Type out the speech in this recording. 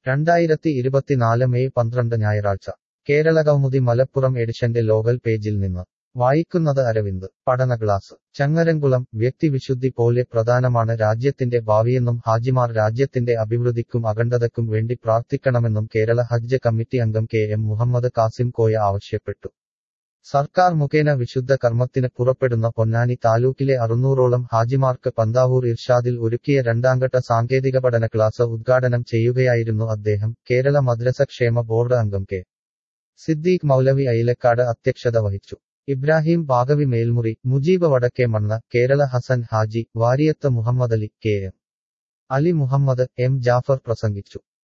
രണ്ടായിരത്തി ഇരുപത്തിനാല് മെയ് പന്ത്രണ്ട് ഞായറാഴ്ച കേരള കൗമുദി മലപ്പുറം എഡിഷന്റെ ലോകൽ പേജിൽ നിന്ന് വായിക്കുന്നത് അരവിന്ദ് പഠന ക്ലാസ് ചങ്ങരംകുളം വ്യക്തിവിശുദ്ധി പോലെ പ്രധാനമാണ് രാജ്യത്തിന്റെ ഭാവിയെന്നും ഹാജിമാർ രാജ്യത്തിന്റെ അഭിവൃദ്ധിക്കും അഖണ്ഡതയ്ക്കും വേണ്ടി പ്രാർത്ഥിക്കണമെന്നും കേരള ഹജ്ജ് കമ്മിറ്റി അംഗം കെ എം മുഹമ്മദ് കാസിം കോയ ആവശ്യപ്പെട്ടു സർക്കാർ മുഖേന വിശുദ്ധ കർമ്മത്തിന് പുറപ്പെടുന്ന പൊന്നാനി താലൂക്കിലെ അറുന്നൂറോളം ഹാജിമാർക്ക് പന്താവൂർ ഇർഷാദിൽ ഒരുക്കിയ രണ്ടാംഘട്ട സാങ്കേതിക പഠന ക്ലാസ് ഉദ്ഘാടനം ചെയ്യുകയായിരുന്നു അദ്ദേഹം കേരള മദ്രസ ക്ഷേമ ബോർഡ് അംഗം കെ സിദ്ദീഖ് മൗലവി അയിലക്കാട് അധ്യക്ഷത വഹിച്ചു Ibrahim Baqavi Melmuri Mujeeb Vadakkemanna Kerala Hassan Haji Variyath Muhammad Ali K M Ali Muhammad M Jafar പ്രസംഗിച്ചു